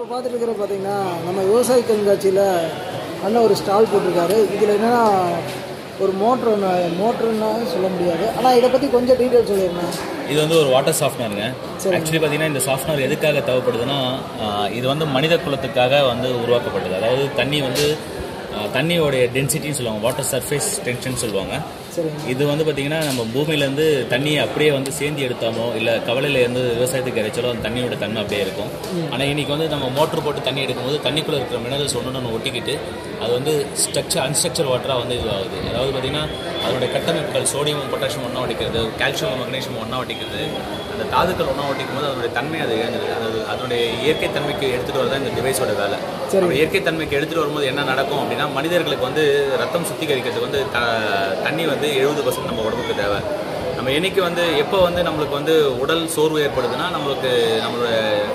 பார்த்துட்டு இருக்கிற பார்த்தீங்கன்னா நம்ம விவசாய கண்காட்சியில் அண்ணன் ஒரு ஸ்டால் போட்டிருக்காரு இதில் என்னென்னா ஒரு மோட்ரு ஒன்று மோட்ருன்னு சொல்ல முடியாது ஆனால் இதை பற்றி கொஞ்சம் டீட்டெயில் சொல்லிடுறேன் இது வந்து ஒரு வாட்டர் சாஃப்ட்னருங்க ஆக்சுவலி பார்த்தீங்கன்னா இந்த சாஃப்ட்னர் எதுக்காக தேவைப்படுதுன்னா ஆஹ், இது வந்து மனித குலத்துக்காக வந்து உருவாக்கப்பட்டது அதாவது தண்ணி வந்து ஆஹ், தண்ணியோடைய டென்சிட்டின்னு சொல்லுவாங்க வாட்டர் சர்ஃபேஸ் டென்ஷன் சொல்லுவாங்க சரிங்க இது வந்து பார்த்தீங்கன்னா நம்ம பூமியிலேருந்து தண்ணியை அப்படியே வந்து சேந்தி எடுத்தாமோ இல்லை கவலையில இருந்து விவசாயத்துக்கு இறைச்சாலோ அந்த தண்ணியோட தன்மை அப்படியே இருக்கும் ஆனால் இன்னைக்கு வந்து நம்ம மோட்டர் போட்டு தண்ணி எடுக்கும்போது தண்ணிக்குள்ளே இருக்கிற மினரல்ஸ் ஒன்று ஒன்று ஒட்டிக்கிட்டு அது வந்து ஸ்ட்ரக்சர் அன்ஸ்ட்ரக்சர் வாட்டராக வந்து இதுவாகுது அதாவது பார்த்தீங்கன்னா அதனுடைய கட்டமைப்புகள் சோடியம் பொட்டாசியம் ஒன்றா ஒட்டிக்கிறது கால்சியம் மெக்னீஷியம் ஒன்றா ஒட்டிக்கிறது அந்த தாதுக்கள் ஒன்றா ஒட்டிக்கும் போது அதனுடைய தன்மை அது இழங்குது அது அதனுடைய இயற்கை தன்மைக்கு எடுத்துகிட்டு வரதான் இந்த டிவைஸோட வேலை சரி. அப்படி இயற்கை தன்மைக்கு எடுத்துகிட்டு வரும்போது என்ன நடக்கும் அப்படின்னா மனிதர்களுக்கு வந்து ரத்தம் சுத்திகரிக்கிறதுக்கு வந்து த- தண்ணி வந்து எழுபது பர்சன்ட் நம்ம உடம்புக்கு தேவை நம்ம என்னைக்கு வந்து எப்போ வந்து நம்மளுக்கு வந்து உடல் சோர்வு ஏற்படுதுன்னா நம்மளுக்கு நம்மளோட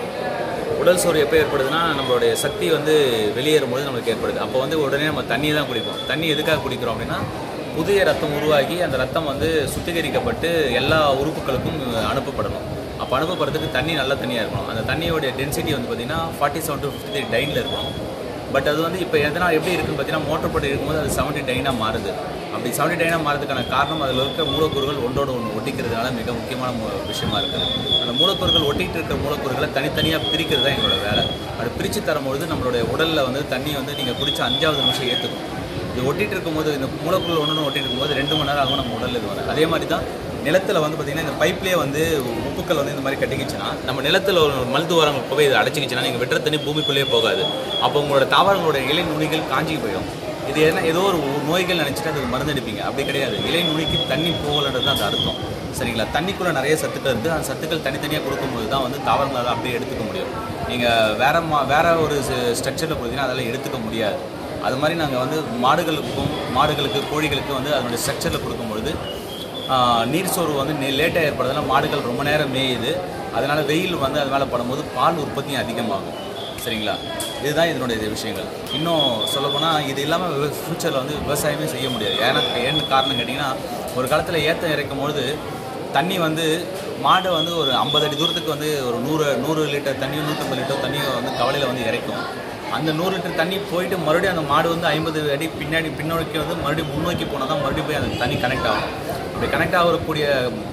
உடல் சோர்வு எப்போ ஏற்படுதுன்னா நம்மளுடைய சக்தி வந்து வெளியேறும்போது நம்மளுக்கு ஏற்படுது அப்போ வந்து உடனே நம்ம தண்ணி தான் குடிப்போம் தண்ணி எதுக்காக குடிக்கிறோம் அப்படின்னா புதிய ரத்தம் உருவாகி அந்த ரத்தம் வந்து சுத்திகரிக்கப்பட்டு எல்லா உறுப்புகளுக்கும் அனுப்பப்படணும் அப்போ அனுப்பப்படுறதுக்கு தண்ணி நல்ல தண்ணியாக இருக்கணும் அந்த தண்ணியோடைய டென்சிட்டி வந்து பார்த்தீங்கன்னா ஃபார்ட்டி செவன் டு ஃபிஃப்டி டைனில் இருக்கணும் பட் அது வந்து இப்போ எதனா எப்படி இருக்குன்னு பார்த்தீங்கன்னா மோட்டர் போட்டு இருக்கும்போது அது செவன்டி டைனாக மாறுது அப்படி செவன்டி டைனாக மாறதுக்கான காரணம் அதில் இருக்க மூலக்கூறுகள் ஒன்றோடு ஒன்று ஒட்டிக்கிறதுனால மிக முக்கியமான மு- விஷயமா இருக்குது அந்த மூலக்கூறுகள் ஒட்டிக்கிட்டு இருக்க மூலக்கூறுகளை தனித்தனியாக பிரிக்கிறது தான் எங்களோட வேலை அது பிரித்து தரும்பொழுது நம்மளுடைய உடலில் வந்து தண்ணி வந்து நீங்கள் குடிச்ச அஞ்சாவது நிமிஷம் ஏற்றுக்கும் இது ஒட்டிட்டு இருக்கும்போது இந்த மூலக்கூறுகள் ஒன்று ஒட்டிட்டு இருக்கும்போது ரெண்டு மணி நேரம் ஆகும் நம்ம உடலில் இது வரும் அதே மாதிரி தான் நிலத்தில் வந்து பார்த்திங்கன்னா இந்த பைப்லேயே வந்து உப்புக்கள் வந்து இந்த மாதிரி கட்டிக்கிச்சுன்னா நம்ம நிலத்தில் ஒரு மருத்துவ உரங்கள் போய் இது அடைச்சிக்கிச்சுன்னா நீங்கள் வெட்டுற தண்ணி பூமிக்குள்ளேயே போகாது அப்போ உங்களோட தாவரங்களோட இலை நுனிகள் காஞ்சி போயிடும் இது என்ன ஏதோ ஒரு நோய்கள் நினச்சிட்டு அதுக்கு மருந்து அடிப்பீங்க அப்படி கிடையாது இலை நுனிக்கு தண்ணி போகலன்றது தான் அது அர்த்தம் சரிங்களா தண்ணிக்குள்ளே நிறைய சத்துக்கள் இருக்குது அந்த சத்துக்கள் தனித்தனியாக கொடுக்கும்போது தான் வந்து தாவரங்களால் அப்படியே எடுத்துக்க முடியும் நீங்கள் வேற மா வேற ஒரு ஸ்ட்ரக்சரில் கொடுத்தீங்கன்னா அதெல்லாம் எடுத்துக்க முடியாது அது மாதிரி நாங்கள் வந்து மாடுகளுக்கும் மாடுகளுக்கு கோழிகளுக்கு வந்து அதனுடைய ஸ்ட்ரக்சரில் கொடுக்கும்பொழுது ஆஹ், நீர் சோர்வு வந்து லேட்டாக ஏற்படுறதுனால மாடுகள் ரொம்ப நேரம் மேயுது அதனால் வெயில் வந்து அது மேலே படும்போது பால் உற்பத்தியும் அதிகமாகும் சரிங்களா இதுதான் இதனுடைய இது விஷயங்கள் இன்னும் சொல்லப்போனால் இது இல்லாமல் ஃப்யூச்சரில் வந்து விவசாயமே செய்ய முடியாது ஏன்னா ஏன்னு காரணம் கேட்டிங்கன்னா ஒரு காலத்தில் ஏற்றம் இறைக்கும் பொழுது தண்ணி வந்து மாடை வந்து ஒரு ஐம்பது அடி தூரத்துக்கு வந்து ஒரு நூறு நூறு லிட்டர் தண்ணியும் நூற்றம்பது லிட்டர் தண்ணியும் வந்து கவலையில் வந்து இறைக்கும் அந்த நூறு லிட்டர் தண்ணி போயிட்டு மறுபடியும் அந்த மாடு வந்து ஐம்பது அடி பின்னாடி பின்னோக்கி வந்து மறுபடியும் முன்னோக்கி போனால் தான் மறுபடியும் போய் அந்த தண்ணி கனெக்ட் ஆகும் அப்படி கனெக்ட் ஆகக்கூடிய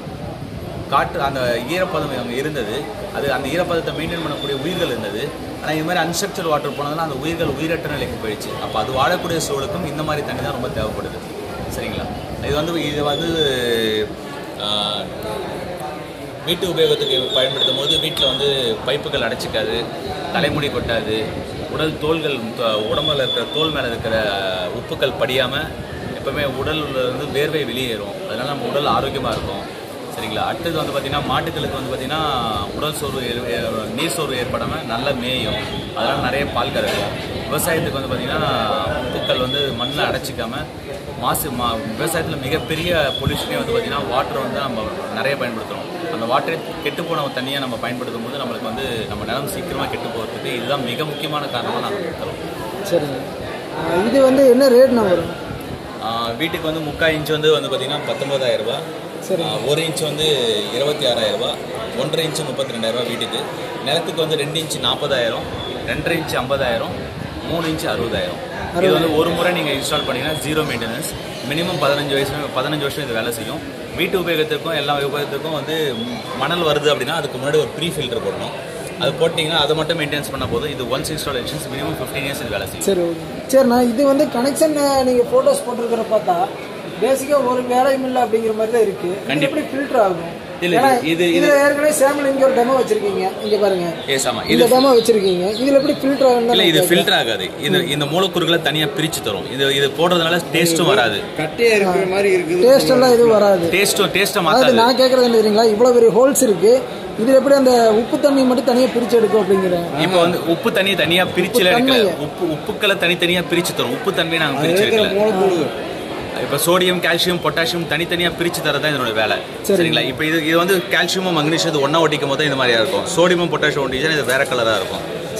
காற்று அந்த ஈரப்பதம் அங்கே இருந்தது அது அந்த ஈரப்பதத்தை மெயின்டைன் பண்ணக்கூடிய உயிர்கள் இருந்தது ஆனால் இது மாதிரி அன்ஸ்ட்ரக்சர் வாட்டர் போனதுனால அந்த உயிர்கள் உயிரற்ற நிலைக்கு போயிடுச்சு அப்போ அது வாழக்கூடிய சூழலுக்கும் இந்த மாதிரி தண்ணி தான் ரொம்ப தேவைப்படுது சரிங்களா இது வந்து இது வந்து ஆஹ், வீட்டு உபயோகத்துக்கு பயன்படுத்தும் போது வீட்டில் வந்து பைப்புகள் அடைச்சிக்காது தலைமுடி கொட்டாது உடல் தோள்கள் த- உடம்புல இருக்கிற தோல் மேலே இருக்கிற உப்புக்கள் படியாமல் எப்பவுமே உடல்ல இருந்து வேர்வை வெளியேறும் அதனால நம்ம உடல் ஆரோக்கியமாக இருக்கும் சரிங்களா அடுத்தது வந்து பார்த்திங்கன்னா மாட்டுக்களுக்கு வந்து பார்த்திங்கன்னா உடல் சோர்வு ஏற்- ஏ- நீர் சோர்வு ஏற்படாமல் நல்ல மேயும் அதனால் நிறைய பால் கறக்கும் விவசாயத்துக்கு வந்து பார்த்திங்கன்னா உப்புக்கள் வந்து மண்ணில் அடைச்சிக்காம மாசு மா விவசாயத்தில் மிகப்பெரிய பொல்யூஷனே வந்து பார்த்திங்கன்னா வாட்டர் வந்து நம்ம நிறைய பயன்படுத்துகிறோம் அந்த வாட்டரை கெட்டு போன தண்ணியை நம்ம பயன்படுத்தும் போது நம்மளுக்கு வந்து நம்ம நிலம் சீக்கிரமாக கெட்டு போகிறதுக்கு இதுதான் மிக முக்கியமான காரணமாக நாங்கள் தரோம் சரிங்க ஆஹ் இது வந்து என்ன ரேட்னா வரும் ஆஹ் வீட்டுக்கு வந்து முக்கால் இன்ச் வந்து வந்து பார்த்திங்கன்னா பத்தொம்பதாயிரம் ரூபாய் சரி ஆஹ் ஒரு இன்ச் வந்து இருபத்தி ஆறாயிரம் ரூபாய் ஒன்றரை இன்ச்சு முப்பத்தி ரெண்டாயிரம் ரூபாய் வீட்டுக்கு நிலத்துக்கு வந்து ரெண்டு இன்ச்சு நாற்பதாயிரம் ரெண்டரை இன்ச்சு ஐம்பதாயிரம் மூணு இன்ச்சு அறுபதாயிரம் இது வந்து ஒரு முறை நீங்கள் இன்ஸ்டால் பண்ணீங்கன்னா ஜீரோ மெயின்டெனன்ஸ் மினிமம் பதினஞ்சு வயசு பதினஞ்சு வருஷம் இது வேலை செய்யும் வீட்டு உபயோகத்துக்கும் எல்லா உபயோகத்துக்கும் வந்து மணல் வருது அப்படின்னா அதுக்கு முன்னாடி ஒரு ப்ரீ ஃபில்டர் போடணும் அது போட்டிங்கன்னா அதை மட்டும் மெயின்டெனன்ஸ் பண்ண போதும் இது once installations minimum fifteen years இது வேலை செய்யும் சரி ஓகே சரிண்ணா இது வந்து கனெக்ஷன் நீங்கள் ஃபோட்டோஸ் போட்டிருக்கிற பார்த்தா பேசிக்காக ஒரு வேலையும் இல்லை அப்படிங்கிற மாதிரி தான் இருக்குது இது கண்டிப்பா. எப்படி ஃபில்டர் ஆகும் இல்ல, ஏன்னா இது- இது- இதுல ஏற்கனவே சேமல் இங்கே ஒரு டெமோ வச்சிருக்கீங்க இங்கே பாருங்க ஏஸ் ஆமாம் இந்த டெமோ வச்சிருக்கீங்க இதில் எப்படி ஃபில்டர் ஆகும் இல்லை இது ஃபில்டர் ஆகாது இது இந்த மூலக்கூறுகளை தனியாக பிரித்து தரும் இது இது போடுறதுனால டேஸ்ட்டும் வராது கட்டையா இருக்கிற மாதிரி இருக்குது டேஸ்ட் எல்லாம் எதுவும் வராது டேஸ்ட்டும் டேஸ்ட்டை அதாவது மாற்றாது நான் கேட்கறது என்ன தெரியுங்களா இவ்வளோ பெரிய ஹோல்ஸ் இருக்கு இதுல எப்படி அந்த உப்பு தண்ணி மட்டும் தனியாக பிரிச்சு எடுக்கும் அப்படிங்கிறேன் இப்போ வந்து உப்பு தண்ணி தனியா பிரிச்சுல எடுக்கல உப்பு உப்புக்களை தனித்தனியா பிரிச்சு தரும் உப்பு தன்மையை நாங்க பிரிச்சு எடுக்கல மூலக்கூறு இப்போ சோடியம் கால்சியம் பொட்டாசியம் தனித்தனியா பிரிச்சு தரதான் இதனோட வேலை சரிங்களா இப்போ இது இது வந்து கால்சியமும் மக்னீஷியம் இது ஒண்ணா ஒட்டிக்கும் போது இந்த மாதிரியா இருக்கும் சோடியமும் பொட்டாசியம் ஒட்டிச்சுன்னா இது வேற கலரா இருக்கும்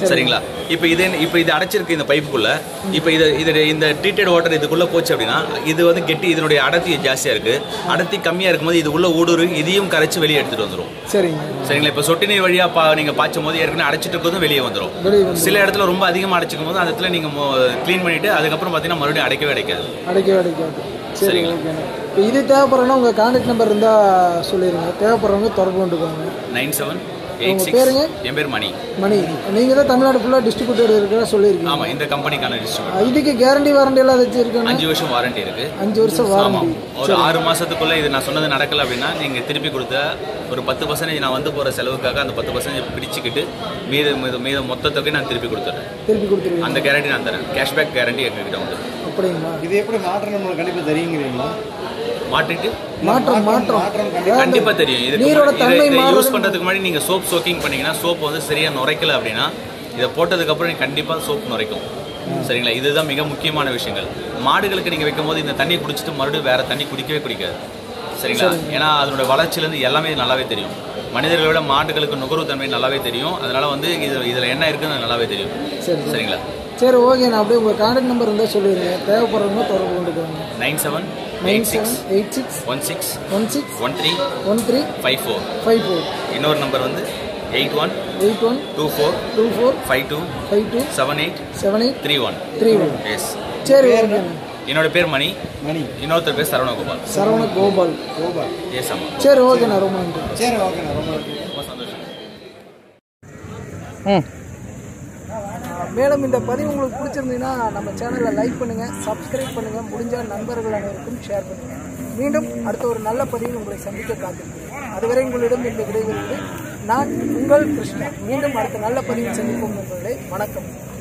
சரிங்களா இப்போ இது இப்போ இது அடைச்சிருக்கு இந்த பைப்புக்குள்ள இப்போ இது இது இந்த ட்ரீட்டட் வாட்டர் இதுக்குள்ள போச்சு அப்படின்னா இது வந்து கெட்டி இதனுடைய அடர்த்தி ஜாஸ்தியா இருக்கு அடர்த்தி கம்மியா இருக்கும்போது இது உள்ள ஊடுருவி இதையும் கரைச்சு வெளியே எடுத்துட்டு வந்துரும் சரிங்க சரிங்களா இப்போ சொட்டு நீர் வழியா பா நீங்க பாய்ச்சும் போது ஏற்கனவே அடைச்சிட்டு இருக்கிறதும் வெளியே வந்துரும் வெளியே வந்து சில இடத்துல ரொம்ப அதிகமாக அடைச்சிக்கும் போது அந்த இடத்துல நீங்க க்ளீன் பண்ணிட்டு அதுக்கப்புறம் பார்த்தீங்கன்னா மறுபடியும் அடைக்கவே அடைக்காது அடைக்கவே அடைக்காது சரி சரிங்க. ஓகேண்ணா இப்போ இது தேவைப்படுறோன்னா உங்கள் கான்டாக்ட் நம்பர் இருந்தால் சொல்லிடுங்க தேவைப்படுறவங்க தொடர்பு கொண்டுக்குவாங்க நைன் செவன் எயிட் உங்க சிக்ஸ் பேருங்க? என் பேர் மணி மணி நீங்கள் தான் தமிழ்நாடு ஃபுல்லாக டிஸ்ட்ரிபியூட்டர் இருக்கிறதா சொல்லியிருக்கீங்க ஆமா இந்த கம்பெனிக்கான டிஸ்ட்ரிபியூட்டர் அஹ் இதுக்கு கேரண்டி வாரண்டி எல்லாம் ஏதாச்சும் இருக்காண்ணா அஞ்சு வருஷம் வாரண்டி இருக்கு அஞ்சு வருஷம் ஆமா வாரண்டி ஒரு ஆறு மாசத்துக்குள்ள இது நான் சொன்னது நடக்கல அப்படின்னா நீங்க திருப்பி கொடுத்த ஒரு பத்து பர்சன்டேஜ் நான் வந்து போற செலவுக்காக அந்த பத்து பர்சன்டேஜ் பிடிச்சிக்கிட்டு மீத மீத மீத மொத்த தொகை நான் திருப்பி கொடுத்துறேன் திருப்பி கொடுத்துருவீங்க அந்த கேரண்டி நான் தரேன் கேஷ்பேக் கேரண்டி எங்ககிட்ட உண்டு அப்படிங்களா இது எப்படி மாற்றம் நம்மளுக்கு கண்டிப்பா தெரியுங்கிறீங்களா மாட்டிட்டு மாற்றம் மாற்றம் மாற்றம் அதாவது கண்டிப்பா தெரியும் இதுக்கு நீரோட முன்னாடி- தன்மை இதை- இதை யூஸ் மாறுறது பண்றதுக்கு முன்னாடி நீங்க சோப் சோக்கிங் பண்ணீங்கன்னா சோப் வந்து சரியா நுரைக்கல அப்படின்னா இதை போட்டதுக்கு அப்புறம் நீங்க கண்டிப்பா சோப் நுரைக்கும் சரிங்களா இதுதான் மிக முக்கியமான விஷயங்கள் மாடுகளுக்கு நீங்க வைக்கும் போது இந்த தண்ணி குடிச்சிட்டு மறுபடியும் வேற தண்ணி குடிக்கவே குடிக்காது சரிங்களா ஏன்னா அதனோட வளர்ச்சியில இருந்து எல்லாமே நல்லாவே தெரியும் மனிதர்களை விட மாடுகளுக்கு நுகர்வு தன்மை நல்லாவே தெரியும் அதனால வந்து இது இதுல என்ன இருக்குன்னு நல்லாவே தெரியும் சரி சரி சரிங்களா சரி ஓகே நான் அப்படியே உங்கள் கான்டாக்ட் நம்பர் இருந்தால் சொல்லிடுங்க தேவைப்படுறவங்க தொடர்பு கொண்டுக்குவாங்க nine seven nine eight six seven eight six one six one six one three one three five four five four இன்னொரு நம்பர் வந்து eight one eight one two four two four five two five two seven eight seven eight three one three one yes சரி ஓகேண்ணா என்னோட பேர் மணி மணி இன்னொருத்தர் பேர் சரவணகோபால் சரவண கோபால் கோபா yes ஆமாம் சரி ஓகேண்ணா ரொம்ப நன்றி சரி ஓகேண்ணா ரொம்ப நன்றி ரொம்ப சந்தோஷம் ம் மேலும் இந்த பதிவு உங்களுக்கு பிடிச்சிருந்தீங்கன்னா நம்ம சேனலை லைக் பண்ணுங்கள் சப்ஸ்கிரைப் பண்ணுங்கள் முடிஞ்ச நண்பர்கள் அனைவருக்கும் ஷேர் பண்ணுங்கள் மீண்டும் அடுத்த ஒரு நல்ல பதிவில் உங்களை சந்திக்க காத்திருக்கிறேன் அதுவரை உங்களிடம் இந்த விடைபெறுவது நான் உங்கள் கிருஷ்ணா மீண்டும் அடுத்த நல்ல பதிவில் சந்திப்போம் நண்பர்களே வணக்கம்